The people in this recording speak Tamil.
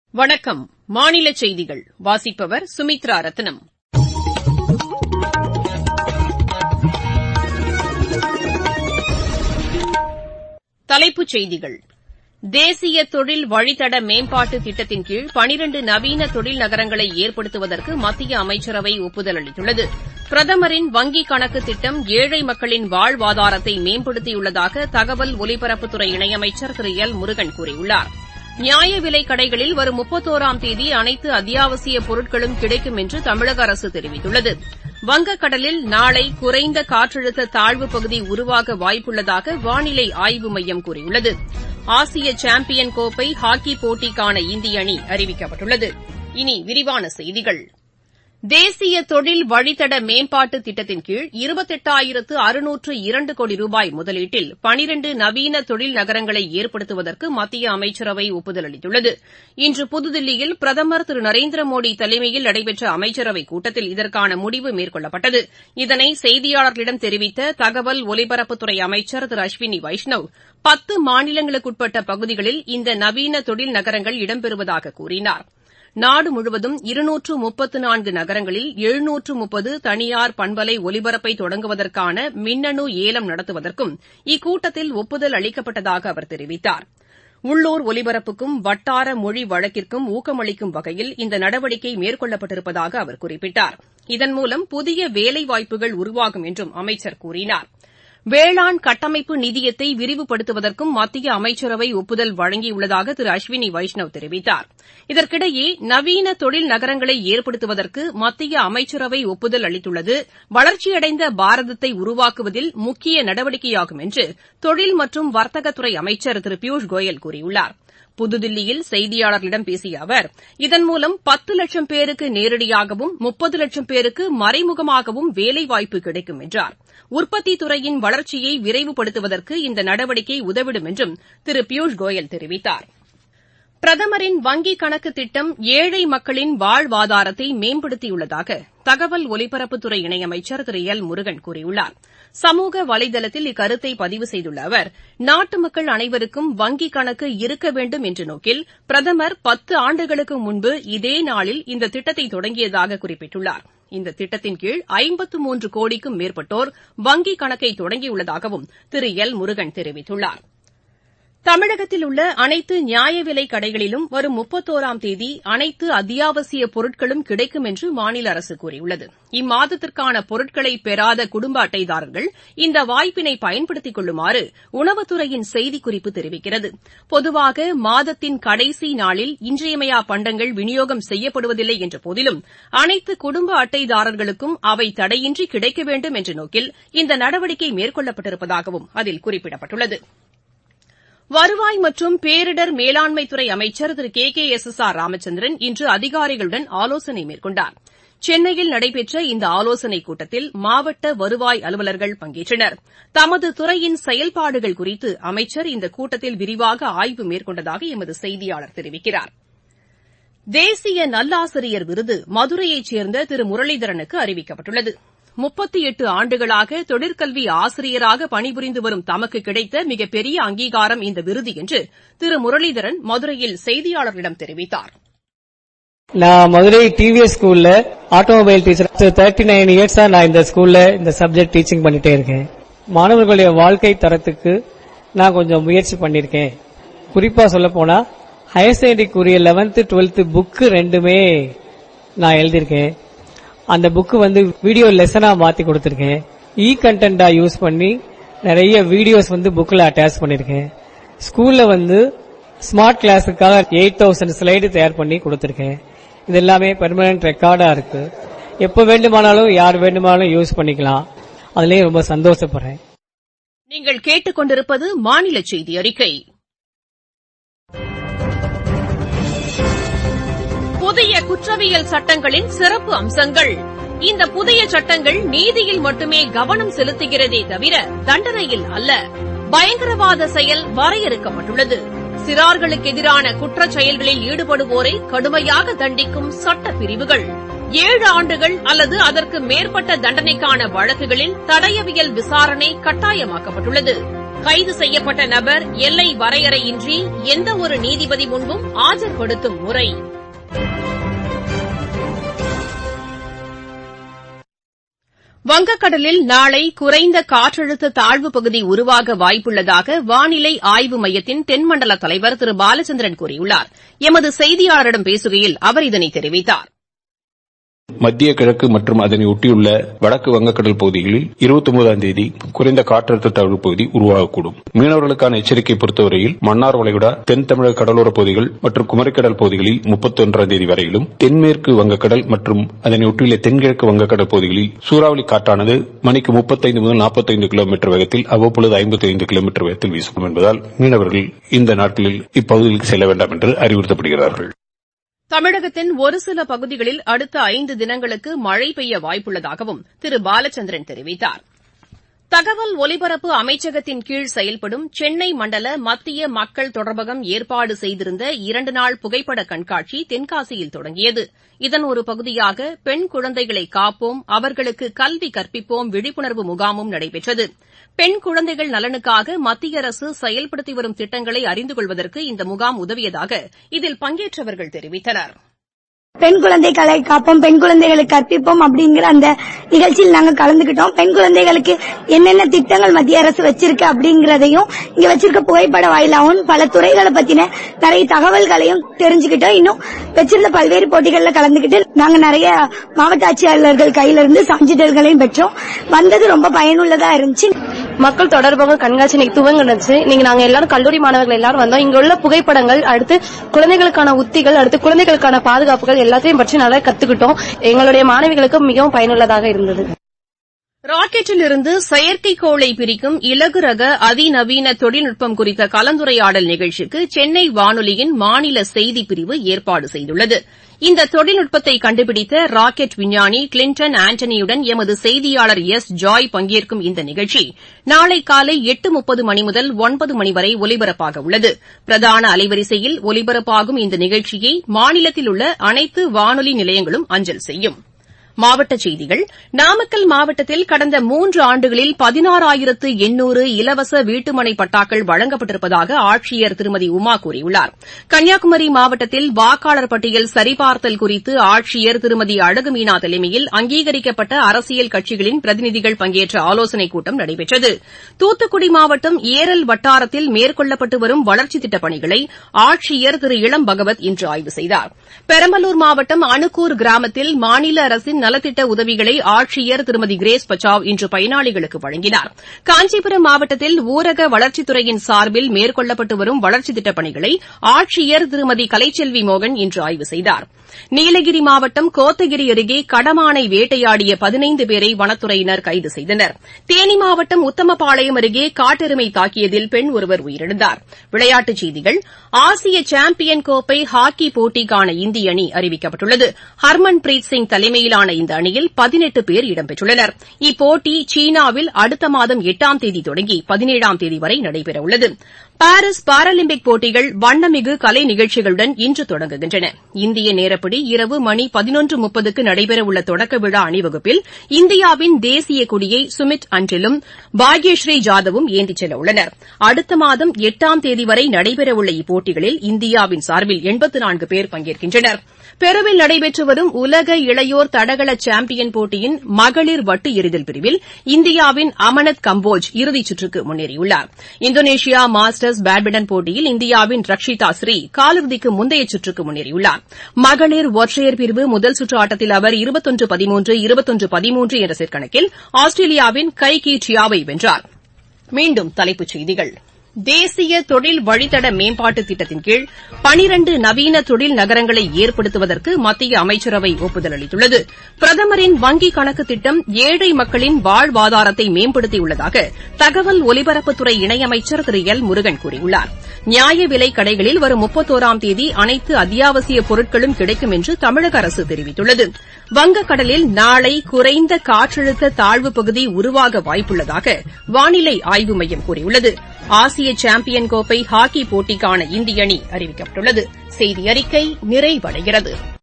வணக்கம் மாநில செய்திகள் வாசிப்பவர் சுமித்ரா ரத்னம் தலைப்புச் செய்திகள் தேசிய தொழில் வழித்தட மேம்பாட்டு திட்டத்தின் கீழ் பனிரண்டு நவீன தொழில் நகரங்களை ஏற்படுத்துவதற்கு மத்திய அமைச்சரவை ஒப்புதல் அளித்துள்ளது பிரதமரின் வங்கிக் கணக்கு திட்டம் ஏழை மக்களின் வாழ்வாதாரத்தை மேம்படுத்தியுள்ளதாக தகவல் ஒலிபரப்புத்துறை இணையமைச்சர் திரு எல் முருகன் கூறியுள்ளார் நியாய விலைக் கடைகளில் வரும் முப்பத்தோராம் தேதி அனைத்து அத்தியாவசியப் பொருட்களும் கிடைக்கும் என்று தமிழக அரசு தெரிவித்துள்ளது வங்கக்கடலில் நாளை குறைந்த காற்றழுத்த தாழ்வுப் பகுதி உருவாக வாய்ப்புள்ளதாக வானிலை ஆய்வு மையம் கூறியுள்ளது ஆசிய சாம்பியன் கோப்பை ஹாக்கி போட்டிக்கான இந்திய அணி அறிவிக்கப்பட்டுள்ளது இனி விரிவான செய்திகள் தேசிய தொழில் வழித்தட மேம்பாட்டு திட்டத்தின் கீழ் இருபத்தெட்டாயிரத்து அறுநூற்று இரண்டு கோடி ரூபாய் முதலீட்டில் பனிரண்டு நவீன தொழில் நகரங்களை ஏற்படுத்துவதற்கு மத்திய அமைச்சரவை ஒப்புதல் அளித்துள்ளது இன்று புதுதில்லியில் பிரதமர் திரு நரேந்திர மோடி தலைமையில் நடைபெற்ற அமைச்சரவைக் கூட்டத்தில் இதற்கான முடிவு மேற்கொள்ளப்பட்டது இதனை செய்தியாளர்களிடம் தெரிவித்த தகவல் ஒலிபரப்புத்துறை அமைச்சர் திரு அஸ்வினி வைஷ்ணவ் பத்து மாநிலங்களுக்குட்பட்ட பகுதிகளில் இந்த நவீன தொழில் நகரங்கள் இடம்பெறுவதாக கூறினாா் நாடு முழுவதும் இருநூற்று முப்பத்து நான்கு நகரங்களில் எழுநூற்று முப்பது தனியார் பண்பலை ஒலிபரப்பை தொடங்குவதற்கான மின்னணு ஏலம் நடத்துவதற்கும் இக்கூட்டத்தில் ஒப்புதல் அளிக்கப்பட்டதாக அவர் தெரிவித்தார் உள்ளூர் ஒலிபரப்புக்கும் வட்டார மொழி வழக்கிற்கும் ஊக்கமளிக்கும் வகையில் இந்த நடவடிக்கை மேற்கொள்ளப்பட்டிருப்பதாக அவர் குறிப்பிட்டார் இதன் மூலம் புதிய வேலைவாய்ப்புகள் உருவாகும் என்றும் அமைச்சர் கூறினார் வேளாண் கட்டமைப்பு நிதியத்தை விரிவுபடுத்துவதற்கும் மத்திய அமைச்சரவை ஒப்புதல் வழங்கியுள்ளதாக திரு அஸ்வினி வைஷ்ணவ் தெரிவித்தார் இதற்கிடையே நவீன தொழில் நகரங்களை ஏற்படுத்துவதற்கு மத்திய அமைச்சரவை ஒப்புதல் அளித்துள்ளது வளர்ச்சியடைந்த பாரதத்தை உருவாக்குவதில் முக்கிய நடவடிக்கையாகும் என்று தொழில் மற்றும் வர்த்தகத்துறை அமைச்சர் திரு பியூஷ் கோயல் கூறியுள்ளார் புதுதில்லியில் செய்தியாளர்களிடம் பேசிய அவர் இதன் மூலம் பத்து லட்சம் பேருக்கு நேரடியாகவும் முப்பது லட்சம் பேருக்கு மறைமுகமாகவும் வேலைவாய்ப்பு கிடைக்கும் என்றார் உற்பத்தித் துறையின் வளர்ச்சியை விரைவுபடுத்துவதற்கு இந்த நடவடிக்கை உதவிடும் என்றும் திரு பியூஷ் கோயல் தெரிவித்தார் பிரதமரின் வங்கிக் கணக்கு திட்டம் ஏழை மக்களின் வாழ்வாதாரத்தை மேம்படுத்தியுள்ளதாக தகவல் ஒலிபரப்புத்துறை இணையமைச்சர் திரு எல் முருகன் கூறியுள்ளார் சமூக வலைதளத்தில் இக்கருத்தை பதிவு செய்துள்ள அவர் நாட்டு மக்கள் அனைவருக்கும் வங்கிக் கணக்கு இருக்க வேண்டும் என்ற நோக்கில் பிரதமர் பத்து ஆண்டுகளுக்கு முன்பு இதே நாளில் இந்த திட்டத்தை தொடங்கியதாக குறிப்பிட்டுள்ளார் இந்த திட்டத்தின் கீழ் ஐம்பத்து மூன்று கோடிக்கும் மேற்பட்டோர் வங்கிக் கணக்கை தொடங்கியுள்ளதாகவும் திரு எல் முருகன் தெரிவித்துள்ளார் தமிழகத்தில் உள்ள அனைத்து நியாய விலைக் கடைகளிலும் வரும் முப்பத்தோராம் தேதி அனைத்து அத்தியாவசிய பொருட்களும் கிடைக்கும் என்று மாநில அரசு கூறியுள்ளது இம்மாதத்திற்கான பொருட்களை பெறாத குடும்ப அட்டைதாரர்கள் இந்த வாய்ப்பினை பயன்படுத்திக் கொள்ளுமாறு உணவுத்துறையின் செய்திக்குறிப்பு தெரிவிக்கிறது பொதுவாக மாதத்தின் கடைசி நாளில் இன்றியமையா பண்டங்கள் விநியோகம் செய்யப்படுவதில்லை என்ற போதிலும் அனைத்து குடும்ப அட்டைதாரர்களுக்கும் அவை தடையின்றி கிடைக்க வேண்டும் என்ற நோக்கில் இந்த நடவடிக்கை மேற்கொள்ளப்பட்டிருப்பதாகவும் அதில் குறிப்பிடப்பட்டுள்ளது வருவாய் மற்றும் பேரிடர் மேலாண்மைத்துறை அமைச்சர் Thiru K K S S R Ramachandran இன்று அதிகாரிகளுடன் ஆலோசனை மேற்கொண்டார் சென்னையில் நடைபெற்ற இந்த ஆலோசனைக் கூட்டத்தில் மாவட்ட வருவாய் அலுவலர்கள் பங்கேற்றனர் தமது துறையின் செயல்பாடுகள் குறித்து அமைச்சர் இந்த கூட்டத்தில் விரிவாக ஆய்வு மேற்கொண்டதாக எமது செய்தியாளர் தெரிவிக்கிறார் தேசிய நல்லாசிரியர் விருது மதுரையைச் சேர்ந்த திரு முரளிதரனுக்கு அறிவிக்கப்பட்டுள்ளது முப்பத்தி எட்டு ஆண்டுகளாக தொழிற்கல்வி ஆசிரியராக பணிபுரிந்து வரும் தமக்கு கிடைத்த மிகப்பெரிய அங்கீகாரம் இந்த விருது என்று திரு முரளிதரன் மதுரையில் செய்தியாளர்களிடம் தெரிவித்தார் நான் மதுரை டிவிஎஸ் ஸ்கூல்ல ஆட்டோமொபைல் டீச்சர் தேர்ட்டி நைன் இயர்ஸா நான் இந்த ஸ்கூல்ல இந்த சப்ஜெக்ட் டீச்சிங் பண்ணிட்டே இருக்கேன் மாணவர்களுடைய வாழ்க்கை தரத்துக்கு நான் கொஞ்சம் முயற்சி பண்ணிருக்கேன் குறிப்பா சொல்ல போனா ஹையர் செகண்டரிக்குரிய லெவன்த் டுவெல்த் புக்கு ரெண்டுமே நான் எழுதியிருக்கேன் அந்த புக்கு வந்து வீடியோ லெசனா மாத்தி கொடுத்திருக்கேன் இ கண்டென்டா யூஸ் பண்ணி நிறைய வீடியோஸ் வந்து புக்ல அட்டாச் பண்ணிருக்கேன் ஸ்கூல்ல வந்து ஸ்மார்ட் கிளாஸுக்காக எயிட் தௌசண்ட் ஸ்லைடு தயார் பண்ணி கொடுத்திருக்கேன் இது எல்லாமே பெர்மனன்ட் ரெக்கார்டா இருக்கு எப்ப வேண்டுமானாலும் யார் வேண்டுமானாலும் யூஸ் பண்ணிக்கலாம் அதுலயும் ரொம்ப சந்தோஷப்படுறேன் நீங்கள் கேட்டுக்கொண்டிருப்பது மாநில செய்தி அறிக்கை புதிய குற்றவியல் சட்டங்களின் சிறப்பு அம்சங்கள் இந்த புதிய சட்டங்கள் நீதியில் மட்டுமே கவனம் செலுத்துகிறதே தவிர தண்டனையில் அல்ல பயங்கரவாத செயல் வரையறுக்கப்பட்டுள்ளது சிறார்களுக்கு எதிரான குற்றச் செயல்களில் ஈடுபடுவோரை கடுமையாக தண்டிக்கும் சட்ட பிரிவுகள் ஏழு ஆண்டுகள் அல்லது அதற்கு மேற்பட்ட தண்டனைக்கான வழக்குகளில் தடயவியல் விசாரணை கட்டாயமாக்கப்பட்டுள்ளது கைது செய்யப்பட்ட நபர் எல்லை வரையறையின்றி எந்த ஒரு நீதிபதி முன்பும் ஆஜர்படுத்தும் முறை வங்கக்கடலில் நாளை குறைந்த காற்றழுத்த தாழ்வுப் பகுதி உருவாக வாய்ப்புள்ளதாக வானிலை ஆய்வு மையத்தின் தென்மண்டல தலைவர் திரு பாலச்சந்திரன் கூறியுள்ளார் எமது செய்தியாளரிடம் பேசுகையில் அவர் இதனை தெரிவித்தார் மத்திய கிழக்கு மற்றும் அதனை ஒட்டியுள்ள வடக்கு வங்கக்கடல் பகுதிகளில் இருபத்தி ஒன்பதாம் தேதி குறைந்த காற்றழுத்த தாழ்வு பகுதி உருவாகக்கூடும் மீனவர்களுக்கான எச்சரிக்கை பொறுத்தவரையில் மன்னார் வளைகுடா தென் தமிழக கடலோரப் பகுதிகள் மற்றும் குமரிக்கடல் பகுதிகளில் முப்பத்தி ஒன்றாம் தேதி வரையிலும் தென்மேற்கு வங்கக்கடல் மற்றும் அதனை ஒட்டியுள்ள தென்கிழக்கு வங்கக்கடல் பகுதிகளில் சூறாவளி காற்றானது மணிக்கு முப்பத்தைந்து முதல் நாற்பத்தைந்து கிலோமீட்டர் வேகத்தில் அவ்வப்பொழுது ஐம்பத்தி ஐந்து கிலோமீட்டர் வேகத்தில் வீசும் என்பதால் மீனவர்கள் இந்த நாட்களில் இப்பகுதிகளுக்கு செல்ல வேண்டாம் என்று அறிவுறுத்தப்படுகிறார்கள் தமிழகத்தின் ஒரு சில பகுதிகளில் அடுத்த ஐந்து தினங்களுக்கு மழை பெய்ய வாய்ப்புள்ளதாகவும் திரு பாலச்சந்திரன் தெரிவித்தார் தகவல் ஒலிபரப்பு அமைச்சகத்தின் கீழ் செயல்படும் சென்னை மண்டல மத்திய மக்கள் தொடர்பகம் ஏற்பாடு செய்திருந்த இரண்டு நாள் புகைப்பட கண்காட்சி தென்காசியில் தொடங்கியது இதன் ஒரு பகுதியாக பெண் குழந்தைகளை காப்போம் அவர்களுக்கு கல்வி கற்பிப்போம் விழிப்புணர்வு முகாமும் நடைபெற்றது பெண் குழந்தைகள் நலனுக்காக மத்திய அரசு செயல்படுத்தி வரும் திட்டங்களை அறிந்து கொள்வதற்கு இந்த முகாம் உதவியதாக இதில் பங்கேற்றவர்கள் தெரிவித்தனா் பெண் குழந்தைகளை காப்போம் பெண் குழந்தைகளுக்கு கற்பிப்போம் அப்படிங்கிற அந்த நிகழ்ச்சியில் நாங்க கலந்துகிட்டோம் பெண் குழந்தைகளுக்கு என்னென்ன திட்டங்கள் மத்திய அரசு வச்சிருக்கு அப்படிங்கறதையும் இங்க வச்சிருக்க புகைப்பட வாயிலாகவும் பல துறைகளை பத்தின நிறைய தகவல்களையும் தெரிஞ்சுக்கிட்டோம் இன்னும் வச்சிருந்த பல்வேறு போட்டிகள்ல கலந்துகிட்டு நாங்க நிறைய மாவட்ட ஆட்சியாளர்கள் கையில இருந்து சான்றிதழ்களையும் பெற்றோம் வந்தது ரொம்ப பயனுள்ளதா இருந்துச்சு மக்கள் தொடர்பாக கண்காட்சி இன்னைக்கு துவங்கினுச்சு நீங்க நாங்க எல்லாரும் கல்லூரி மாணவர்கள் எல்லாரும் வந்தோம் இங்க உள்ள புகைப்படங்கள் அடுத்து குழந்தைகளுக்கான உத்திகள் அடுத்து குழந்தைகளுக்கான பாதுகாப்புகள் எல்லாத்தையும் பற்றி நல்லா கத்துக்கிட்டோம் எங்களுடைய மாணவிகளுக்கு மிகவும் பயனுள்ளதாக இருந்தது ராக்கெட்டில் இருந்து செயற்கைக்கோளை பிரிக்கும் இலகு ரக அதிநவீன தொழில்நுட்பம் குறித்த கலந்துரையாடல் நிகழ்ச்சிக்கு சென்னை வானொலியின் மாநில செய்திப் பிரிவு ஏற்பாடு செய்துள்ளது இந்த தொழில்நுட்பத்தை கண்டுபிடித்த ராக்கெட் விஞ்ஞானி கிளின்டன் ஆண்டனியுடன் எமது செய்தியாளர் எஸ் ஜாய் பங்கேற்கும் இந்த நிகழ்ச்சி நாளை காலை எட்டு முப்பது மணி முதல் ஒன்பது மணி வரை ஒலிபரப்பாக உள்ளது பிரதான அலைவரிசையில் ஒலிபரப்பாகும் இந்த நிகழ்ச்சியை மாநிலத்தில் உள்ள அனைத்து வானொலி நிலையங்களும் அஞ்சல் செய்யும் மாவட்டச் செய்திகள் நாமக்கல் மாவட்டத்தில் கடந்த மூன்று ஆண்டுகளில் பதினாறாயிரத்து எண்ணூறு இலவச வீட்டுமனை பட்டாக்கள் வழங்கப்பட்டிருப்பதாக ஆட்சியர் திருமதி உமா கூறியுள்ளார் கன்னியாகுமரி மாவட்டத்தில் வாக்காளர் பட்டியல் சரிபார்த்தல் குறித்து ஆட்சியர் திருமதி அழகுமீனா தலைமையில் அங்கீகரிக்கப்பட்ட அரசியல் கட்சிகளின் பிரதிநிதிகள் பங்கேற்ற ஆலோசனைக் கூட்டம் நடைபெற்றது தூத்துக்குடி மாவட்டம் ஏரல் வட்டாரத்தில் மேற்கொள்ளப்பட்டு வரும் வளர்ச்சித் திட்டப் பணிகளை ஆட்சியர் திரு இளம் பகவத் இன்று ஆய்வு செய்தார் பெரம்பலூர் மாவட்டம் அணுக்கூர் கிராமத்தில் மாநில அரசின் நலத்திட்ட உதவிகளை ஆட்சியர் திருமதி கிரேஸ் பச்சாவ் இன்று பயனாளிகளுக்கு வழங்கினார் காஞ்சிபுரம் மாவட்டத்தில் ஊரக வளர்ச்சித்துறையின் சார்பில் மேற்கொள்ளப்பட்டு வரும் வளர்ச்சித் திட்டப் பணிகளை ஆட்சியர் திருமதி கலைச்செல்வி மோகன் இன்று ஆய்வு செய்தார் நீலகிரி மாவட்டம் கோத்தகிரி அருகே கடமானை வேட்டையாடிய பதினைந்து பேரை வனத்துறையினர் கைது செய்தனர் தேனி மாவட்டம் உத்தமபாளையம் அருகே காட்டெருமை தாக்கியதில் பெண் ஒருவர் உயிரிழந்தார் விளையாட்டுச் செய்திகள் ஆசிய சாம்பியன் கோப்பை ஹாக்கி போட்டிக்கான இந்திய அணி அறிவிக்கப்பட்டுள்ளது ஹர்மன் பிரீத் சிங் தலைமையிலான இந்த அணியில் பதினெட்டு பேர் இடம்பெற்றுள்ளனர் இப்போட்டி சீனாவில் அடுத்த மாதம் எட்டாம் தேதி தொடங்கி பதினேழாம் தேதி வரை நடைபெறவுள்ளது பாரிஸ் பாராலிம்பிக் போட்டிகள் வண்ணமிகு கலை நிகழ்ச்சிகளுடன் இன்று தொடங்குகின்றன இந்திய நேரப்படி இரவு மணி பதினொன்று முப்பதுக்கு நடைபெறவுள்ள தொடக்க விழா அணிவகுப்பில் இந்தியாவின் தேசிய கொடியை சுமித் அன்றிலும் பாக்யஸ்ரீ ஜாதவும் ஏந்திச் செல்ல உள்ளனர் அடுத்த மாதம் எட்டாம் தேதி வரை நடைபெறவுள்ள இப்போட்டிகளில் இந்தியாவின் சார்பில் எண்பத்து நான்கு பேர் பங்கேற்கின்றனர் பெருவில் நடைபெற்று வரும் உலக இளையோர் தடகள சாம்பியன் போட்டியின் மகளிர் வட்டு எறிதல் பிரிவில் இந்தியாவின் அமனத் கம்போஜ் இறுதிச் சுற்றுக்கு முன்னேறியுள்ளார் இந்தோனேஷியா மாஸ்டர்ஸ் பேட்மிண்டன் போட்டியில் இந்தியாவின் ரக்ஷிதா ஸ்ரீ காலிறுதிக்கு முந்தைய சுற்றுக்கு முன்னேறியுள்ளார் மகளிர் ஒற்றையர் பிரிவு முதல் சுற்று ஆட்டத்தில் அவர் இருபத்தொன்று பதிமூன்று இருபத்தொன்று பதிமூன்று என்ற செட் கணக்கில் ஆஸ்திரேலியாவின் கை கி டியாவை வென்றார் மீண்டும் தலைப்புச் செய்திகள் தேசிய தொழில் வழித்தட மேம்பாட்டு திட்டத்தின் கீழ் பனிரண்டு நவீன தொழில் நகரங்களை ஏற்படுத்துவதற்கு மத்திய அமைச்சரவை ஒப்புதல் அளித்துள்ளது பிரதமரின் வங்கிக் கணக்கு திட்டம் ஏழை மக்களின் வாழ்வாதாரத்தை மேம்படுத்தியுள்ளதாக தகவல் ஒலிபரப்புத்துறை இணையமைச்சர் திரு எல் முருகன் கூறியுள்ளார் நியாய விலைக் கடைகளில் வரும் முப்பத்தோராம் தேதி அனைத்து அத்தியாவசியப் பொருட்களும் கிடைக்கும் என்று தமிழக அரசு தெரிவித்துள்ளது வங்கக்கடலில் நாளை குறைந்த காற்றழுத்த தாழ்வுப் பகுதி உருவாக வாய்ப்புள்ளதாக வானிலை ஆய்வு மையம் கூறியுள்ளது ஆசிய சாம்பியன் கோப்பை ஹாக்கி போட்டிக்கான இந்திய அணி அறிவிக்கப்பட்டுள்ளது செய்தி அறிக்கை நிறைவடைகிறது